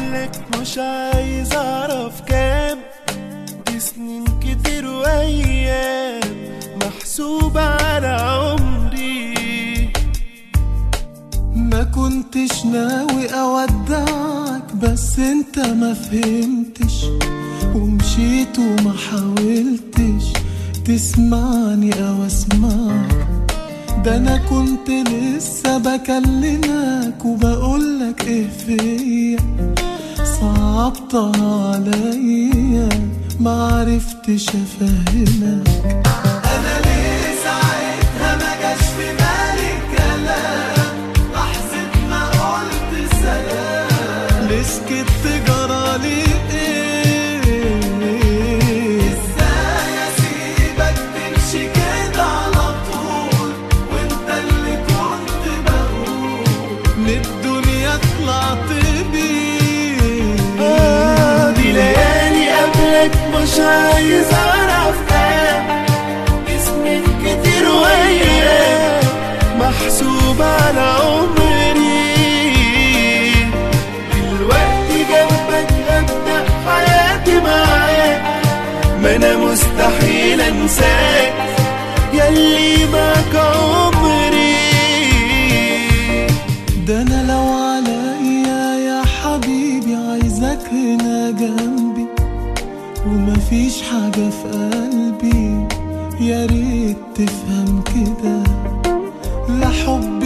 قبلك مش عايز اعرف كام دي سنين كتير وايام محسوبة على عمري ما كنتش ناوي اودعك بس انت ما فهمتش ومشيت وما حاولتش تسمعني او اسمعك ده انا كنت لسه بكلمك وبقولك ايه فيا صعبتها عليا ما عرفتش افهمك انا ليه ساعتها ما جاش في بالي الكلام لحظة ما قلت سلام ليه سكت جرالي ايه ازاي اسيبك تمشي كده على طول وانت اللي كنت بقول من الدنيا طلعت بيه آه دي ليالي قبلك مش عايز اعرف كام دي سنين كتير وايام محسوبة على عمري دلوقتي جنبك ابدأ حياتي معاك ما انا مستحيل انساك ياللي معاك عمري ده انا لو عليا يا حبيبي عايزك هنا جنبي ومفيش حاجة في قلبي يا ريت تفهم كده لا حب